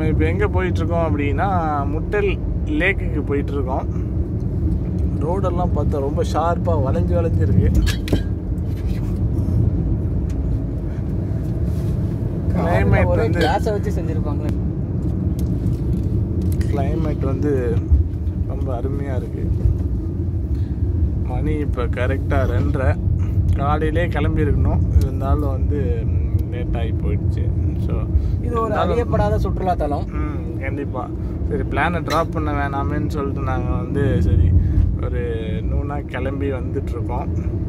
நம்ம இப்போ எங்கே போயிட்டுருக்கோம் அப்படின்னா முட்டல் லேக்குக்கு போயிட்டுருக்கோம் ரோடெல்லாம் பார்த்தா ரொம்ப ஷார்ப்பாக வளைஞ்சு வளைஞ்சு இருக்கு Climate ஒரே வந்து- கிளாஸை வச்சு செஞ்சிருப்பாங்களே climate வந்து ரொம்ப அருமையாக இருக்கு மணி இப்போ கரெக்டாக ரெண்டரை காலையிலே கிளம்பி இருக்கணும் இருந்தாலும் வந்து லேட் ஆகி போயிடுச்சு ஸோ இது ஒரு அறியப்படாத சுற்றுலா தலம் ம் கண்டிப்பாக சரி பிளானை ட்ராப் பண்ண வேணாமேன்னு சொல்லிட்டு நாங்கள் வந்து சரி ஒரு நூனா கிளம்பி வந்துட்டுருக்கோம்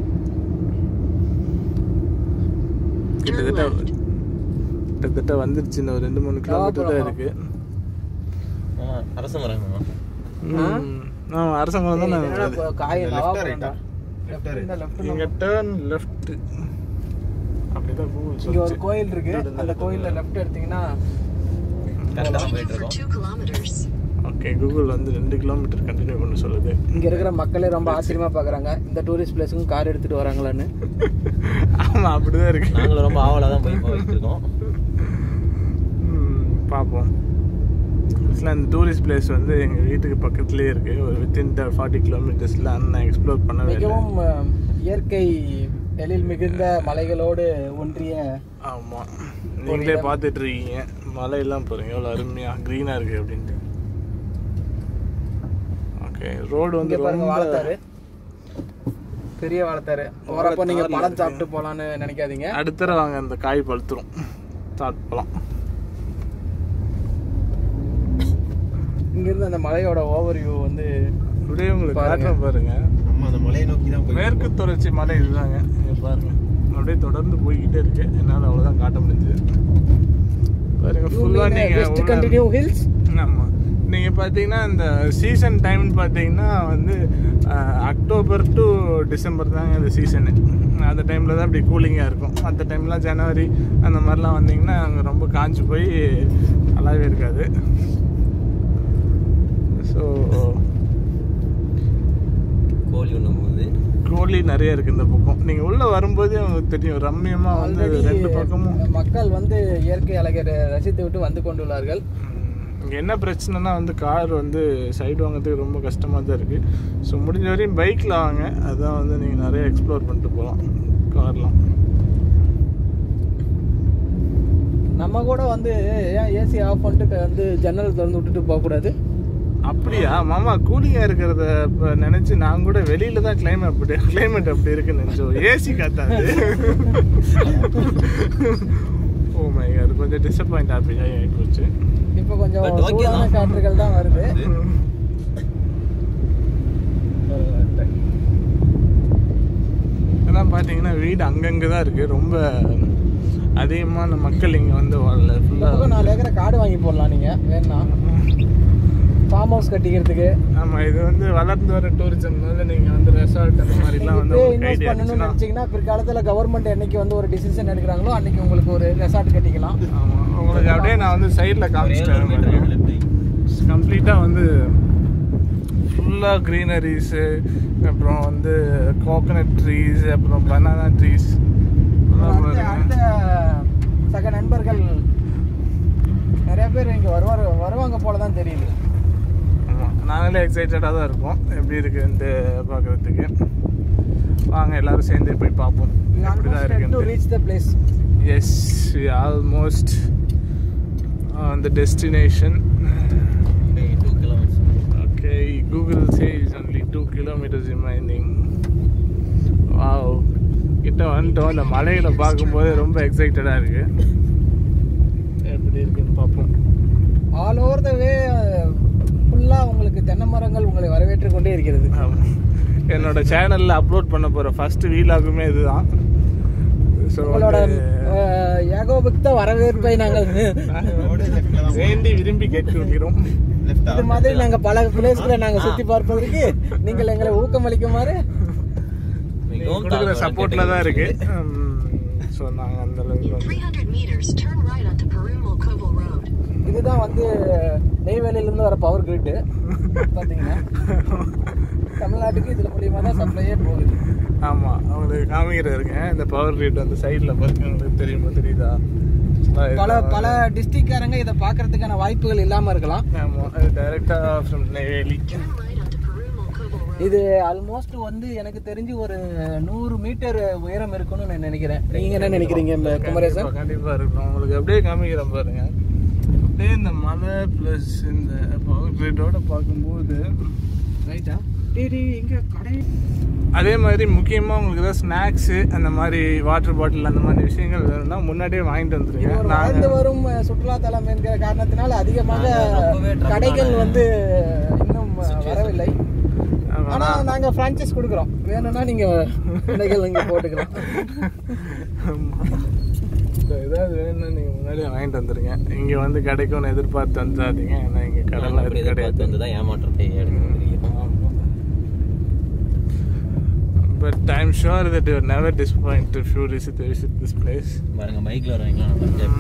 கிட்டத்தட்ட கிட்டத்தட்ட வந்துருச்சு இன்னும் ஒரு ரெண்டு மூணு கிலோமீட்டர் தான் இருக்கு ஆமா அரச மரம் ம் ஆமாம் அரசாங்கம் தான் என்னடா நாங்கள் இப்போ காய் Left நவா ஆ right ஆ? லெஃப்ட் Left ஆ இந்த லெஃப்ட் இங்கே டேர்ன் லெஃப்ட் அப்படிதான் கூகுள் இங்க ஒரு சொல்லுச்சு கோயில் இருக்கு அந்த கோயில்ல லெஃப்ட் எடுத்தீங்கன்னா கரெக்டாக தான் போயிட்டு for இருக்கோம் two kilometers. ஓகே கூகுள் வந்து ரெண்டு கிலோமீட்டர் கண்டினியூ பண்ண சொல்லுது இங்க இருக்கிற மக்களே ரொம்ப ஆச்சரியமா பாக்குறாங்க இந்த டூரிஸ்ட் பிளேஸுக்கும் கார் எடுத்துட்டு வராங்களான்னு ஆமாம் அப்படிதான் இருக்கு நாங்களும் ரொம்ப ஆவலாக தான் போய் போயிட்டு இருக்கோம் ம், பார்ப்போம் ஆக்சுவலாக இந்த டூரிஸ்ட் பிளேஸ் வந்து எங்கள் வீட்டுக்கு பக்கத்துலேயே இருக்குது ஒரு வித்தின் ஃபார்ட்டி கிலோமீட்டர்ஸில் நான் எக்ஸ்ப்ளோர் பண்ணவே இல்லை மிகவும் அஹ், இயற்கை எழில் மிகுந்த மலைகளோடு ஒன்றிய ஆமாம் நீங்களே பார்த்துட்டு இருக்கீங்க மலையெல்லாம் பாருங்க எவ்வளோ அருமையாக க்ரீனாக இருக்குது அப்படின்ட்டு ஓகே ரோடு இங்க வந்து பாருங்க ரொம்ப வாழைத்தாரு பெரிய வாழைத்தாரு போறப்ப நீங்க வாழைத்தாரு பழம் இருக்கு. சாப்பிட்டு போலான்னு நினைக்காதீங்க அடுத்தர வாங்க அந்த காய் பழுத்துரும் சாப்பிட்டு போகலாம் இங்க இருந்து அந்த மலையோட ஓவர் வியூ வந்து அப்படியே உங்களுக்கு பாருங்க. காட்டுறேன் பாருங்க நம்ம அந்த மலையை நோக்கி தான் போய் மேற்கு தொடர்ச்சி மலை இதுதாங்க இங்க பாருங்க அப்படியே தொடர்ந்து போய்கிட்டே இருக்கு என்னால் அவ்வளோதான் காட்ட முடிஞ்சது பாருங்க ஃபுல்லாக வெஸ்ட் நீங்கள் கண்டினியூ ஹில்ஸ் ஆமாம் நீங்கள் பார்த்தீங்கன்னா இந்த சீசன் டைம்னு பார்த்தீங்கன்னா வந்து அஹ், அக்டோபர் டு டிசம்பர் தாங்க இந்த சீசனு அந்த டைமில் தான் அப்படி கூலிங்காக இருக்கும் மற்ற டைம்லாம் ஜனவரி அந்த மாதிரிலாம் வந்தீங்கன்னா அங்கே ரொம்ப காஞ்சு போய் நல்லாவே இருக்காது ஸோ கோழி ஒன்று போகுது கோழி நிறைய இருக்குது இந்த பக்கம் நீங்கள் உள்ளே வரும்போதே உங்களுக்கு தெரியும் ரம்மியமாக வந்து ஆல்ரெடி ரெண்டு பக்கமும் மக்கள் வந்து இயற்கை அழகை ர- ரசித்து விட்டு வந்து கொண்டுள்ளார்கள் இங்கே என்ன பிரச்சனைனா வந்து கார் வந்து சைடு வாங்குறதுக்கு ரொம்ப கஷ்டமாக தான் இருக்குது ஸோ முடிஞ்ச வரையும் பைக்கில் வாங்க அதான் வந்து நீங்கள் நிறைய எக்ஸ்ப்ளோர் பண்ணிட்டு போகலாம் கார்லாம் நம்ம கூட வந்து ஏன் ஏசி ஆஃப் பண்ணிட்டு வந்து ஜன்னல் திறந்து விட்டுட்டு போகக்கூடாது அப்படியா மாமா கூலிங்காக இருக்கிறத இப்போ நினச்சி நான் கூட வெளியில தான் கிளைமேட் அப்படி கிளைமேட் அப்படி இருக்குன்னு நினச்சோம் ஏசி காத்தாது ஓ மை அது கொஞ்சம் டிசப்பாயிண்ட் ஆகி ஆகி போச்சு இப்போ கொஞ்சம் But okay சூடான தான். காற்றுகள் தான் வருது அதான் பார்த்தீங்கன்னா வீடு அங்கங்கே தான் இருக்குது ரொம்ப அதிகமான மக்கள் இங்கே வந்து வாழல இந்த பக்கம் ஃபுல்லாக நாலு ஏக்கரை காடு வாங்கி போடலாம் நீங்க வேணா ஃபார்ம் ஹவுஸ் கட்டிக்கிறதுக்கு ஆமாம் இது வந்து வளர்ந்து வர டூரிசம்னால நீங்கள் வந்து ரெசார்ட் அந்த மாதிரிலாம் வந்து இப்பயே உங்களுக்கு இன்வெஸ்ட் ஐடியா பண்ணணும்னு இருந்துச்சுன்னா நினைச்சீங்கன்னா பிற்காலத்துல கவர்மெண்ட் என்னைக்கு வந்து ஒரு டிசிஷன் எடுக்கிறாங்களோ அன்னைக்கு உங்களுக்கு ஒரு ரெசார்ட் கட்டிக்கலாம் ஆமாம் உங்களுக்கு அப்படியே நான் வந்து சைடில் ஒரே ஒரு காமிச்சிட்டேன் மீட்டர் பாருங்க லெஃப்ட் கம்ப்ளீட்டாக வந்து ஃபுல்லாக க்ரீனரிஸு அப்புறம் வந்து கோகனட் ட்ரீஸ் அப்புறம் பனானா ட்ரீஸ் அடுத்த அடுத்த சக நண்பர்கள் நிறைய பேர் இங்க வருவார் வருவாங்க போல தான் தெரியுது ஆமாம் நாங்களே எக்ஸைட்டடாக தான் இருக்கோம் எப்படி இருக்குன்ட்டு பார்க்குறதுக்கு வாங்க எல்லாரும் சேர்ந்து போய் பார்ப்போம் எப்படி தான் டு இருக்குன்ட்டு reach the place yes almost அந்த destination two kilometres Okay, Google says only two kilometers remaining. Wow. கிட்ட வந்துட்டோம் இந்த மலையில பார்க்கும்போது ரொம்ப எக்ஸைட்டடாக இருக்கு எப்படி இருக்குன்னு பார்ப்போம் ஆல் ஓவர் த வே ஃபுல்லாக உங்களுக்கு தென்னை மரங்கள் உங்களை வரவேற்று கொண்டே இருக்கிறது ஆமா. என்னோட சேனல்ல அப்லோட் பண்ண போற ஃபர்ஸ்ட் வீலாகுமே இதுதான் ஸோ உங்களோட அஹ், ஏகோபித்த வரவேற்பை நாங்கள் வேண்டி விரும்பி கேட்டுக்கிறோம் இது மாதிரி நாங்க பல பிளேஸ்களை நாங்க சுத்தி பார்ப்பதற்கு நீங்கள் எங்களை ஊக்கமளிக்குமாறு மிகவும் கொடுக்குற தாழ்வான சப்போர்ட்ல தான் இருக்கு கேட்டகரி. ஸோ நாங்கள் அந்த அளவுக்கு In வந்து 300 meters, turn right onto Perumal Koval Road. இதுதான் வந்து நெய்வேலியில இருந்து வர பவர் கிரிட் பாத்தீங்கன்னா தமிழ்நாட்டுக்கு இதுல மூலியமா தான் சப்ளையே போகுது ஆமாம் அவங்களுக்கு காமிக்கிறாருங்க இந்த பவர் கிரிட் அந்த சைடில் பாருங்க உங்களுக்கு தெரியுமா தெரியுதா பல பல டிஸ்ட்ரிக்ட்காரங்க இதை பார்க்கறதுக்கான வாய்ப்புகள் இல்லாம இருக்கலாம் டைரக்டா from Neyveli Turn right onto Perumal Koval Road. இது ஆல்மோஸ்ட் வந்து எனக்கு தெரிஞ்சு ஒரு நூறு மீட்டர் உயரம் இருக்கும்னு நான் நினைக்கிறேன் நீங்க என்ன நினைக்கிறீங்க இந்த குமரேசன் கண்டிப்பா, கண்டிப்பா இருக்கும் உங்களுக்கு அப்படியே காமிக்கிறேன் பாருங்க அப்படியே இந்த மலை ப்ளஸ் இந்த பவர் கிரிட்டோட பார்க்கும்போது ரைட்டா டேடி எங்க கடை அதே மாதிரி முக்கியமாக உங்களுக்கு ஏதாவது ஸ்நாக்ஸு அந்த மாதிரி வாட்டர் பாட்டில் அந்த மாதிரி விஷயங்கள் வேணும்னா முன்னாடியே வாங்கிட்டு இது வந்துருங்க ஒரு வாழ்ந்து வரும் சுற்றுலா தலம் என்கிற காரணத்தினால் அதிகமாக ரொம்பவே trouble கடைகள் ஆன வந்து இன்னும் வரவில்லை ஆமா. ஆனா நாங்க பிரான்ச்சைஸ் கொடுக்குறோம் வேணும்னா நீங்க கடைகள் இங்க போட்டுக்கலாம் So, ஏதாவது வேணும்னா நீங்கள் முன்னாடியே வாங்கிட்டு வந்துருங்க இங்கே வந்து கிடைக்கும்னு எதிர்பார்த்து வந்துடாதீங்க ஏன்னா இங்கே கடலாம் அப்படி இருக்கு எதிர்பார்த்து கிடையாது வந்து தான் ஏமாற்றத்தை எடுத்து வந்திருக்கிறோம் but I am sure that you never disappoint if you visit visit this place பாருங்க பைக்ல வரவங்களா நம்ம enjoy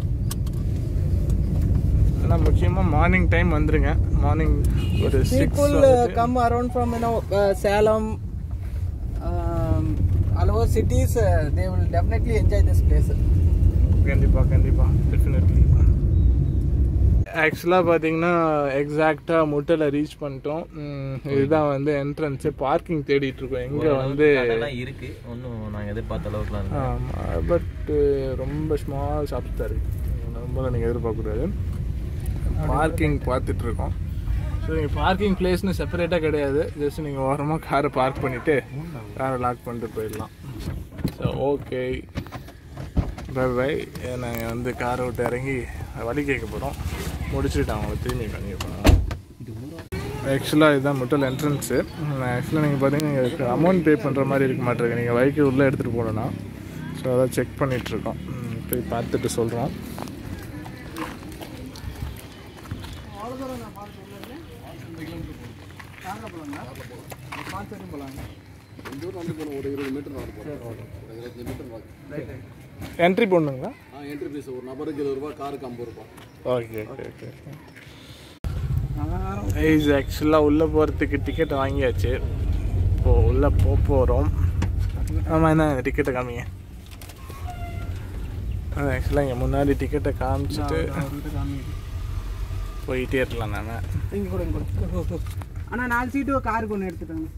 ஆனால் முக்கியமாக மார்னிங் டைம் வந்துருங்க மார்னிங் ஒரு people uh, six come around from you know uh, Salem um, all over cities uh, they will definitely enjoy this place கண்டிப்பாக கண்டிப்பாக டெஃபினெட்லி ஆக்சுவலாக பார்த்தீங்கன்னா எக்ஸாக்டாக முட்டையில் ரீச் பண்ணிட்டோம் உம், இதுதான் வந்து என்ட்ரன்ஸு பார்க்கிங் தேடிட்டு இருக்கோம் எங்கே வந்து கடைலாம் இருக்கு ஒன்றும் நாங்கள் எதிர்பார்த்த அளவுக்குலாம் இல்லை பட் ரொம்ப ஸ்மால் ஷாப்ஸ் தான் இருக்குது ரொம்ப நீங்கள் எதிர்பார்க்கக்கூடாது பார்க்கிங் பார்த்துட்டு இருக்கோம் ஸோ நீங்கள் பார்க்கிங் பிளேஸ்னு செப்பரேட்டாக கிடையாது ஜஸ்ட் நீங்கள் ஓரமாக காரை பார்க் பண்ணிவிட்டு காரை லாக் பண்ணிட்டு போயிடலாம் ஸோ ஓகே பை பை நாங்கள் வந்து காரை விட்டு இறங்கி வழி கேட்க போகிறோம் முடிச்சுட்டு அவங்கள திரும்பி கண்டிப்பாக போனோம் ஆக்சுவலாக இதுதான் மட்டும் என்ட்ரன்ஸு ஆக்சுவலாக நீங்கள் பார்த்தீங்கன்னா நீங்கள் அமௌண்ட் பே பண்ணுற மாதிரி இருக்க மாட்டேங்க நீங்கள் வைக்க உள்ளே எடுத்துகிட்டு போகணுன்னா ஸோ அதான் செக் பண்ணிகிட்ருக்கோம் போய் பார்த்துட்டு சொல்கிறோம் என்ட்ரி போடணுங்களா என்ட்ரி ஃபீஸ் ஒரு நபருக்கு இருபது ரூபா காருக்கு ஐம்பது ரூபா ஓகே ஓகே ஓகே ஐஸ் ஆக்சுவலாக உள்ளே போகிறதுக்கு டிக்கெட் வாங்கியாச்சு இப்போது உள்ளே போக போகிறோம் ஆமாம் என்ன டிக்கெட்டை காமிங்க அது ஆக்சுவலாக இங்கே முன்னாடி டிக்கெட்டை காமிச்சிட்டு போயிட்டே இருக்கலாம் நான் இங்க கூட இங்க கூட ஆனா நாலு சீட்டு காருக்கு ஒன்று எடுத்துட்டாங்க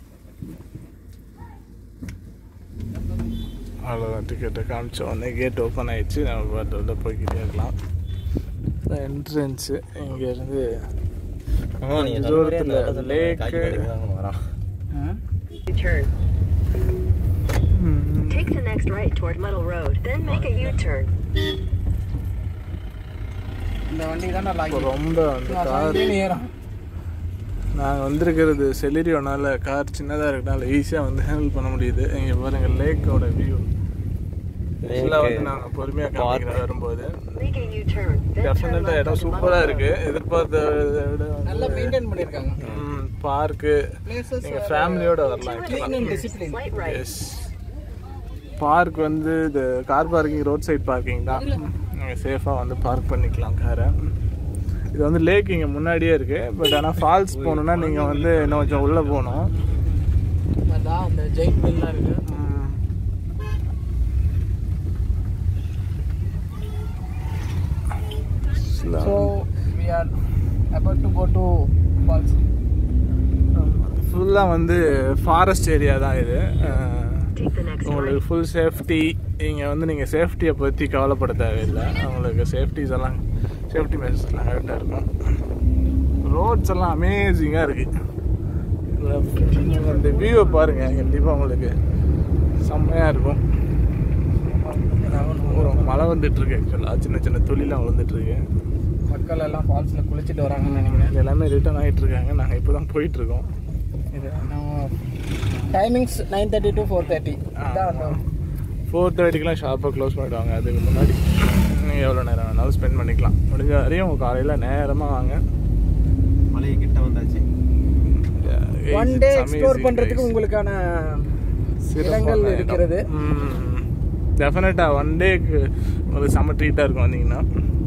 அவ்வளோதான் டிக்கெட்டை காமிச்ச உடனே கேட் ஓப்பன் ஆயிடுச்சு நம்ம பாட்டு உள்ள போய்கிட்டே இருக்கலாம் என்ட்ரன்ஸு இங்கேருந்து ஆமாம் நீங்கள் தூரத்தில் லேக்கு வரோம் U-turn. Take the next right toward Muddle Road, then make a U-turn. இந்த வண்டி தான் நல்லா இப்போ ரொம்ப அந்த கார் ஏறும் நாங்கள் வந்திருக்கிறது செலிரியோனால கார் சின்னதாக இருக்கனால ஈஸியாக வந்து ஹேண்டில் பண்ண முடியுது இங்கே பாருங்க லேக்கோட வியூ இதெல்லாம் வந்து நாங்கள் பொறுமையாக காமிக்கிறோம் வரும்போது Make a U-turn, then turn டெஃபினட்டாக left இடம் onto சூப்பராக இருக்கு எதிர்பார்த்த விட நல்லா மெயின்டைன் பண்ணியிருக்காங்க பார்க்கு பிளேசஸ் நீங்கள் ஃபேமிலியோட வரலாம் clean and discipline Slight right. Yes park வந்து இது car parking road side parking தான் நீங்கள் சேஃபாக வந்து பார்க் பண்ணிக்கலாம் காரை இது வந்து லேக் இங்கே முன்னாடியே இருக்குது பட் ஆனால் ஃபால்ஸ் போகணுன்னா நீங்கள் வந்து இன்னும் கொஞ்சம் உள்ளே போகணும் அதான் அந்த ஜெயின் மில்லாம் இருக்கு so we are about to go to falls ஃபுல்லாக வந்து ஃபாரஸ்ட் ஏரியா தான் இது அஹ், Take the next உங்களுக்கு right. ஃபுல் சேஃப்டி இங்கே வந்து நீங்கள் சேஃப்டியை பற்றி கவலைப்பட தேவையில்லை உங்களுக்கு சேஃப்டிஸ் எல்லாம் சேஃப்டி மெஷர்ஸ்லாம் கரெக்டாக இருக்கும் ரோட்ஸ் எல்லாம் அமேசிங்காக இருக்குது இந்த வியூவை பாருங்கள் கண்டிப்பாக உங்களுக்கு செம்மையாக இருக்கும் ஒரு மழை வந்துட்டு இருக்கு ஆக்சுவலாக சின்ன சின்ன துளிலாம் விழுந்துட்டு இருக்கு மக்கள் எல்லாம் ஃபால்ஸ்ல குளிச்சுட்டு வராங்கன்னு நினைக்கிறேன் இது எல்லாமே ரிட்டர்ன் ஆகிட்டு இருக்காங்க நாங்கள் இப்போ தான் போயிட்டு இருக்கோம் இது timings nine thirty to four thirty four தேர்ட்டிக்கெலாம் ஷாப்பை க்ளோஸ் பண்ணிடுவாங்க அதுக்கு முன்னாடி நீங்கள் எவ்வளோ நேரம் வேணாலும் ஸ்பெண்ட் பண்ணிக்கலாம் முடிஞ்ச வரையும் காலையில் நேரமாக வாங்க மலையை கிட்ட வந்தாச்சு ஒன் டே எக்ஸ்ப்ளோர் பண்றதுக்கு உங்களுக்கான இடங்கள் இருக்கிறது டெஃபினட்டாக ஒன் டேக்கு உங்களுக்கு செம்ம ட்ரீட்டாக இருக்கும் வந்தீங்கன்னா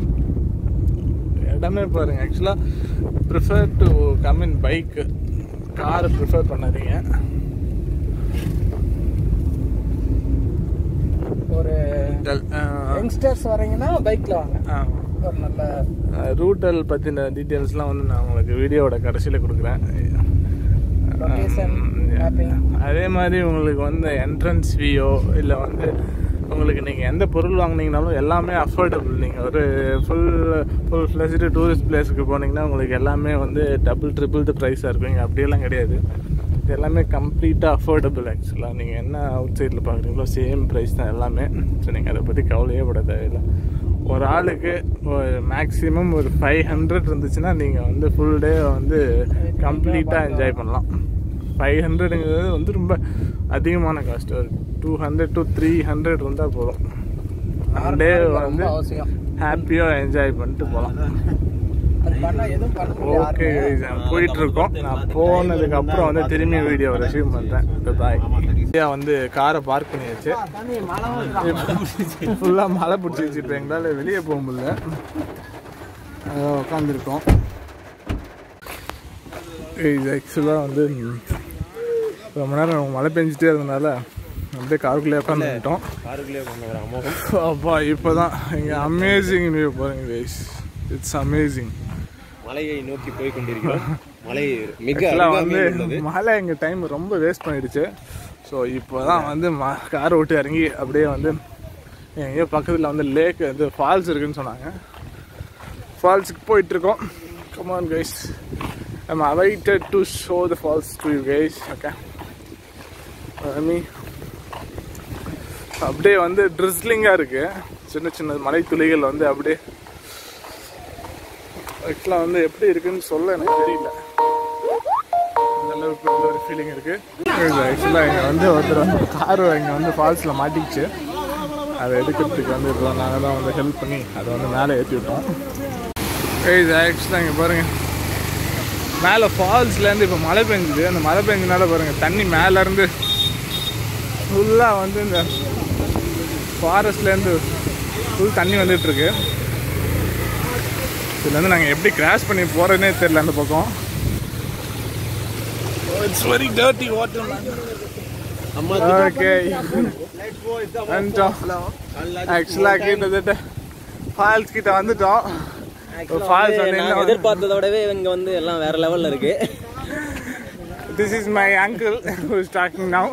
இடமே பாருங்க ஆக்சுவலாக prefer to come in bike காரை ப்ரிஃபர் பண்ணாதீங்க ஒரு டல்- ஆஹ் யங்ஸ்டர்ஸ் வரீங்கன்னா பைக்ல வாங்க ஒரு நல்ல ரூட்டல் பற்றின டீட்டெயில்ஸ்லாம் வந்து நான் உங்களுக்கு வீடியோவோட கடைசியில் கொடுக்குறேன் லொகேஷன் Um, மேப்பிங் அதே மாதிரி உங்களுக்கு வந்து என்ட்ரன்ஸ் வியோ இல்லை வந்து உங்களுக்கு நீங்கள் எந்த பொருள் வாங்குனீங்கனாலும் எல்லாமே அஃபோர்டபுள் நீங்கள் ஒரு ஃபுல் ஃபுல் ஃப்ளெஸ்டு டூரிஸ்ட் பிளேஸுக்கு போனீங்கன்னா உங்களுக்கு எல்லாமே வந்து டபுள் ட்ரிபிள் ப்ரைஸாக இருக்கும் இங்கே அப்படியெல்லாம் கிடையாது இது எல்லாமே கம்ப்ளீட்டாக அஃபோர்டபுள் ஆக்சுவலாக நீங்கள் என்ன அவுட் சைடில் பார்க்குறீங்களோ சேம் ப்ரைஸ் தான் எல்லாமே ஸோ நீங்கள் அதை பற்றி கவலையே பட தேவையில்லை ஒரு ஆளுக்கு ஒரு மேக்ஸிமம் ஒரு ஃபைவ் ஹண்ட்ரட் இருந்துச்சுன்னா நீங்கள் வந்து ஃபுல் டே வந்து கம்ப்ளீட்டாக என்ஜாய் பண்ணலாம் ஃபைவ் ஹண்ட்ரடுங்கிறது வந்து ரொம்ப அதிகமான காஸ்ட் ஒரு two hundred to three hundred இருந்தால் போதும் ஒன் டே வந்து ரொம்ப அவசியம் ஹாப்பியாக என்ஜாய் பண்ணிட்டு போகலாம் அது பண்ணா எதுவும் பண்ண முடியாது ஓகே போயிட்டு இருக்கோம் நான் போனதுக்கு அப்புறம் வந்து திரும்பி வீடியோ ரெசியூம் பண்ணுறேன் பாய் இந்தியா வந்து காரை பார்க் பண்ணியாச்சு ஃபுல்லாக மழை பிடிச்சிச்சு இப்போ எங்களால் வெளியே போக முடியல உட்காந்துருக்கோம் இது ஆக்சுவலாக வந்து ரொம்ப நேரம் மழை பெஞ்சிட்டே இருந்தனால அப்படியே காருக்குள்ளே உட்காந்துட்டோம் காருக்குள்ளே கொண்டு வர அமோகம் அப்பா இப்போ தான் இங்கே அமேசிங் வியூ பாருங்க கைஸ் இட்ஸ் அமேசிங் மலையை நோக்கி போய் கொண்டிருக்கிறோம் மலை மிக ஆக்சுவலாக வந்து அருகாமையில் உள்ளது மழை எங்கள் டைம் ரொம்ப வேஸ்ட் பண்ணிடுச்சு ஸோ இப்போ தான் வந்து ம காரை விட்டு இறங்கி அப்படியே வந்து எங்கேயோ பக்கத்தில் வந்து லேக் இது ஃபால்ஸ் இருக்குன்னு சொன்னாங்க ஃபால்ஸுக்கு போயிட்டுருக்கோம் come on guys I'm awaited to show the falls to you guys okay மீ அப்படியே வந்து ட்ரிஸ்லிங்காக இருக்குது சின்ன சின்ன மலை துளிகள் வந்து அப்படியே ஆக்சுவலாக வந்து எப்படி இருக்குன்னு சொல்ல எனக்கு தெரியல அந்த அளவுக்கு வந்து ஒரு ஃபீலிங் இருக்கு ஆக்சுவலாக இங்கே வந்து ஒருத்தர் வந்து கார் இங்கே வந்து ஃபால்ஸில் மாட்டிக்கிச்சு அதை எடுக்கிறதுக்கு வந்து இப்போ நாங்கள் தான் வந்து ஹெல்ப் பண்ணி அதை வந்து மேலே ஏற்றி விட்டோம் இது ஆக்சுவலாக இங்கே பாருங்கள் மேலே ஃபால்ஸ்லேருந்து இப்போ மழை பெஞ்சுது அந்த மழை பெஞ்சனால பாருங்கள் தண்ணி மேலேருந்து ஃபுல்லாக வந்து இந்த ஃபாரஸ்ட்லேருந்து ஃபுல் தண்ணி வந்துட்டுருக்கு இதுலேருந்து நாங்கள் எப்படி கிராஸ் பண்ணி போகிறதுனே தெரியல அந்த பக்கம் it's very dirty water okay வந்துட்டோம் ஆக்சுவலாக கிட்டத்தட்ட ஃபால்ஸ் கிட்ட வந்துட்டோம் ஃபால்ஸ் வந்து நாங்க இன்னும் எதிர்பார்த்ததை விடவே இங்க வந்து எல்லாம் வேற லெவல்ல இருக்கு This is my uncle who is talking now.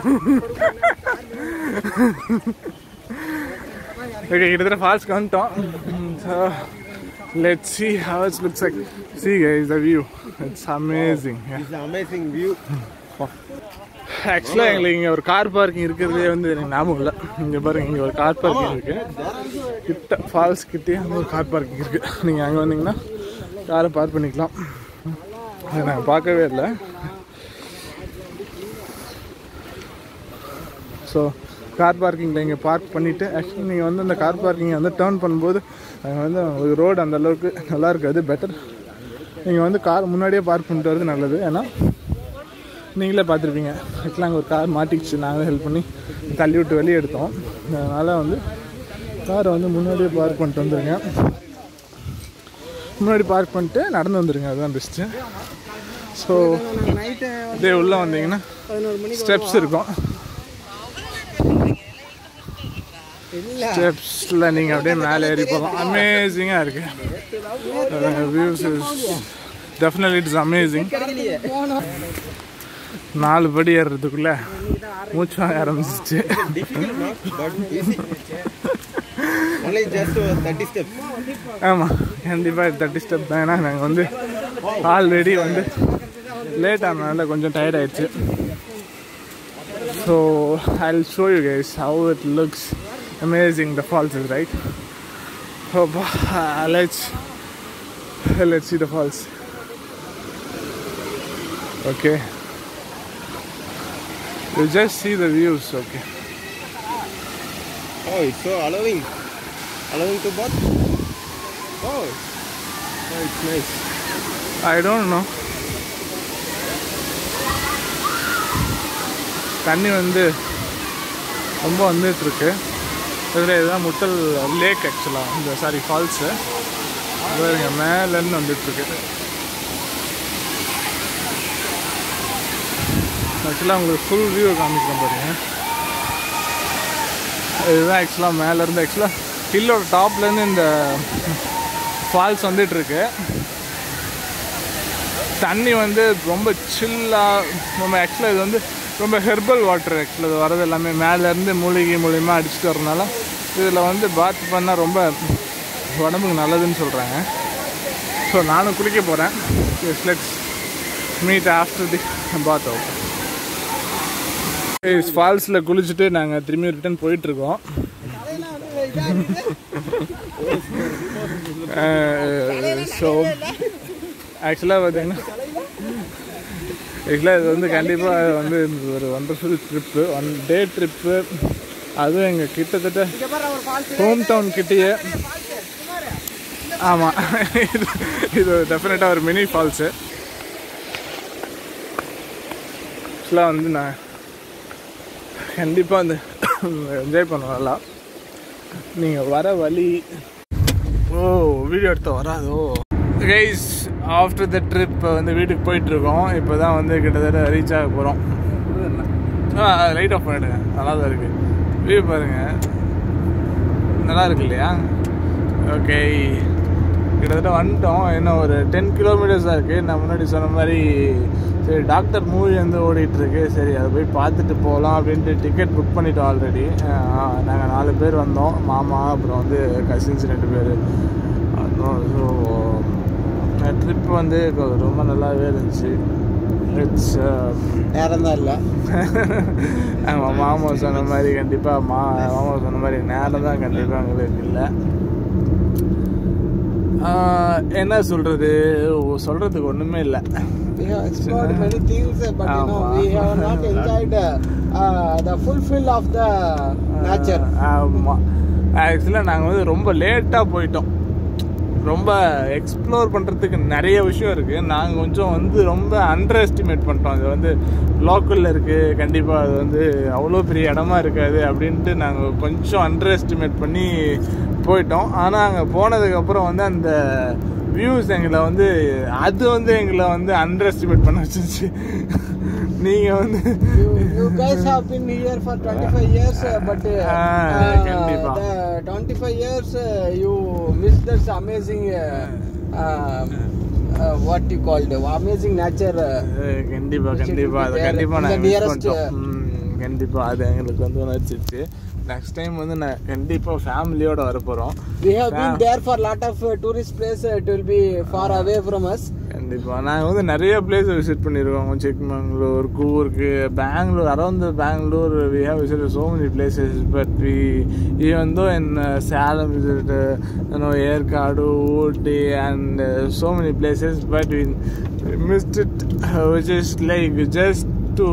okay, கிட்டத்தட்ட ஃபால்ஸ்க்கு வந்துட்டோம் so let see how it looks like. See guys, the view. It's amazing. Yeah. Amazing view ஆக்சுவலாக எங்களுக்கு இங்கே ஒரு கார் பார்க்கிங் இருக்கிறதே வந்து எனக்கு ஞாபகம் இல்லை இங்கே பாருங்க இங்கே ஒரு கார் பார்க்கிங் இருக்கு கிட்ட ஃபால்ஸ் கிட்டே அங்கே ஒரு கார் பார்க்கிங் இருக்கு நீங்கள் அங்கே வந்தீங்கன்னா காரை பார்க் பண்ணிக்கலாம் அதை நான் பார்க்கவே இல்லை ஸோ கார் பார்க்கிங்கில் இங்கே பார்க் பண்ணிவிட்டு ஆக்சுவலி நீங்கள் வந்து அந்த கார் பார்க்கிங்கை வந்து டேர்ன் பண்ணும்போது அங்கே வந்து ஒரு ரோடு அந்த அளவுக்கு நல்லா இருக்காது பெட்டர் நீங்கள் வந்து கார் முன்னாடியே பார்க் பண்ணிட்டு வரது நல்லது ஏன்னா நீங்களே பார்த்துருப்பீங்க ஆக்சுவலாக அங்கே ஒரு கார் மாட்டிக்கிச்சு நாங்கள் ஹெல்ப் பண்ணி தள்ளி விட்டு வெளியே எடுத்தோம் அதனால் வந்து காரை வந்து முன்னாடியே பார்க் பண்ணிட்டு வந்துருங்க முன்னாடி பார்க் பண்ணிட்டு நடந்து வந்துருங்க அதுதான் பெஸ்ட்டு ஸோ இதே உள்ளே வந்தீங்கன்னா ஸ்டெப்ஸ் இருக்கும் ஸ்டெப்ஸில் நீங்கள் அப்படியே மேலே ஏறி போகலாம் அமேசிங்காக இருக்குது வியூஸ் டெஃபினெட்லி இட்ஸ் அமேசிங் நாலு படி ஏறுறதுக்குள்ள மூச்சு வாங்க ஆரம்பிச்சிச்சு ஒன்லி ஜஸ்ட் தேர்ட்டி ஸ்டெப் ஆமாம் கண்டிப்பாக தேர்ட்டி ஸ்டெப் தான் ஏன்னா நாங்கள் வந்து ஆல்ரெடி வந்து லேட் ஆனதுனால கொஞ்சம் டயர்ட் ஆயிடுச்சு so I will show you guys how it looks amazing the falls is right let's let's see the falls okay you just see the views okay Oh, it's so allowing. Allowing to bath? Oh. oh, it's nice. I don't know. தண்ணி வந்து ரொம்ப வந்துட்டு இருக்கு இதில் இதுதான் முட்டல் லேக் ஆக்சுவலாக இந்த sorry falls பாருங்க மேலேருந்து வந்துட்டு இருக்கு ஆக்சுவலாக உங்களுக்கு ஃபுல் வியூ காமிக்கிறேன் பாருங்க இதுதான் ஆக்சுவலாக மேலேருந்து ஆக்சுவலாக ஹில்லோட டாப்லேருந்து இந்த ஃபால்ஸ் வந்துட்டு இருக்கு தண்ணி வந்து ரொம்ப சில்லாக ரொம்ப ஆக்சுவலாக இது வந்து ரொம்ப ஹெர்பல் வாட்டர் ஆக்சுவலாக இது வரது எல்லாமே மேலேருந்து மூலிகை மூலியமாக அடிச்சுட்டு வரனால இதில் வந்து பாத் பண்ணால் ரொம்ப உடம்புக்கு நல்லதுன்னு சொல்கிறாங்க ஸோ நானும் குளிக்க போகிறேன் let's meet after the bath out ஃபால்ஸில் குளிச்சுட்டு நாங்கள் திரும்பி ரிட்டர்ன் போயிட்டுருக்கோம் ஸோ ஆக்சுவலாக பார்த்தீங்கன்னா ஆக்சுவலாக இது வந்து கண்டிப்பாக வந்து ஒரு wonderful trip one day trip அதுவும் எங்கள் கிட்டத்தட்ட ஹோம் டவுன் கிட்டேயே ஆமாம் இது இது டெஃபினட்டாக ஒரு மினி ஃபால்ஸு ஆக்சுவலாக வந்து நான் கண்டிப்பாக வந்து என்ஜாய் பண்ணுவேன் நல்லா நீங்கள் வர வழி ஓ வீடியோ எடுத்த வராதோ கைஸ் ஆஃப்டர் த ட்ரிப் வந்து வீட்டுக்கு போயிட்டுருக்கோம் இப்போ தான் வந்து கிட்டத்தட்ட ரீச் ஆக போகிறோம் ஆ லைட் ஆஃப் பண்ணிடுங்க நல்லா தான் இருக்குது வியூ பாருங்கள் நல்லா இருக்கு இல்லையா ஓகே கிட்டத்தட்ட வந்துட்டோம் இன்னும் ஒரு டென் கிலோமீட்டர்ஸ் தான் இருக்குது நான் முன்னாடி சொன்ன மாதிரி சரி டாக்டர் மூவி வந்து ஓடிட்டுருக்கு சரி அதை போய் பார்த்துட்டு போகலாம் அப்படின்ட்டு டிக்கெட் புக் பண்ணிட்டோம் ஆல்ரெடி நாங்கள் நாலு பேர் வந்தோம் மாமா அப்புறம் வந்து கசின்ஸ் ரெண்டு பேர் வந்தோம் ஸோ ட்ரிப் வந்து ரொம்ப நல்லாவே இருந்துச்சு இட்ஸ் நேரம் தான் இல்லை ஆமாம் மாமா சொன்ன மாதிரி கண்டிப்பாக மா மாமா சொன்ன மாதிரி நேரம் தான் கண்டிப்பாக எங்களுக்கு இல்லை ஆஹ், என்ன சொல்கிறது சொல்கிறதுக்கு ஒன்றுமே இல்லை We have explored many things, but you know, we have not enjoyed uh, uh, the fulfill of the nature. ஆமாம் ஆக்சுவலாக நாங்கள் வந்து ரொம்ப லேட்டாக போயிட்டோம் ரொம்ப எக்ஸ்ப்ளோர் பண்ணுறதுக்கு நிறைய விஷயம் இருக்குது நாங்கள் கொஞ்சம் வந்து ரொம்ப அண்டர் எஸ்டிமேட் பண்ணிட்டோம் இது வந்து லோக்கலில் இருக்குது கண்டிப்பாக அது வந்து அவ்வளோ பெரிய இடமா இருக்காது அப்படின்ட்டு நாங்கள் கொஞ்சம் அண்டர் எஸ்டிமேட் பண்ணி போயிட்டோம் ஆனால் அங்கே போனதுக்கப்புறம் வந்து அந்த வியூஸ் எங்களை வந்து அது வந்து எங்களை வந்து அண்டர் எஸ்டிமேட் பண்ண வச்சிருச்சு நீங்கள் வந்து You, you guys have been here for 25 years, uh, but uh, Ah, uh, கண்டிப்பா. the 25 years uh, you missed this amazing, uh, um, uh, what you called, amazing nature. Uh, அஹ் கண்டிப்பா Which கண்டிப்பா is அதை there கண்டிப்பா in the நாங்கள் miss nearest, பண்ணிட்டோம் ம், கண்டிப்பா அது எங்களுக்கு வந்து உணர்ச்சிச்சு நெக்ஸ்ட் டைம் வந்து நான் கண்டிப்பா ஃபேமிலியோட வர போறோம் we have been Fam- there for lot of uh, tourist place. Uh, it will be far away from us. கண்டிப்பா நாங்கள் வந்து நிறைய பிளேஸ் விசிட் பண்ணியிருக்கோம் Chikmagalur Coorg Bangalore around Bangalore we have visit so many places but we even though in Salem visit you know Yercaud Ooty and so many places but we missed it which is like just to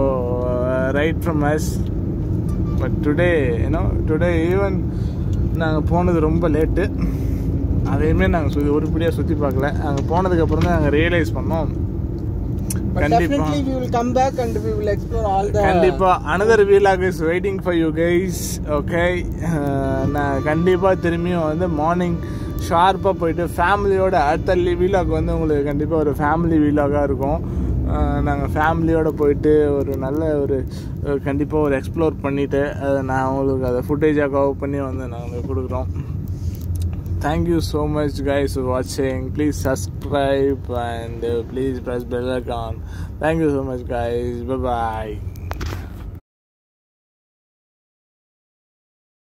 right from us but today you know today even நாங்கள் போனது ரொம்ப late அதையுமே நாங்கள் சுற்றி உருப்படியாக சுற்றி பார்க்கல அங்கே போனதுக்கு அப்புறம் தான் நாங்கள் ரியலைஸ் பண்ணோம் But கண்டிப்பா definitely we will come back and we will explore all the. கண்டிப்பா another vlog is waiting for you guys okay நான் கண்டிப்பாக திரும்பியும் வந்து மார்னிங் ஷார்ப்பாக போயிட்டு ஃபேமிலியோட அடுத்த வீலாக் வந்து உங்களுக்கு கண்டிப்பாக ஒரு ஃபேமிலி வீலாகாக இருக்கும் நாங்கள் ஃபேமிலியோட போயிட்டு ஒரு நல்ல ஒரு கண்டிப்பாக ஒரு எக்ஸ்ப்ளோர் பண்ணிவிட்டு அதை நான் உங்களுக்கு அதை ஃபுட்டேஜாக கவர் பண்ணி வந்து நாங்கள் கொடுக்குறோம் thank you so much guys for watching please subscribe and uh, please press bell icon thank you so much guys bye bye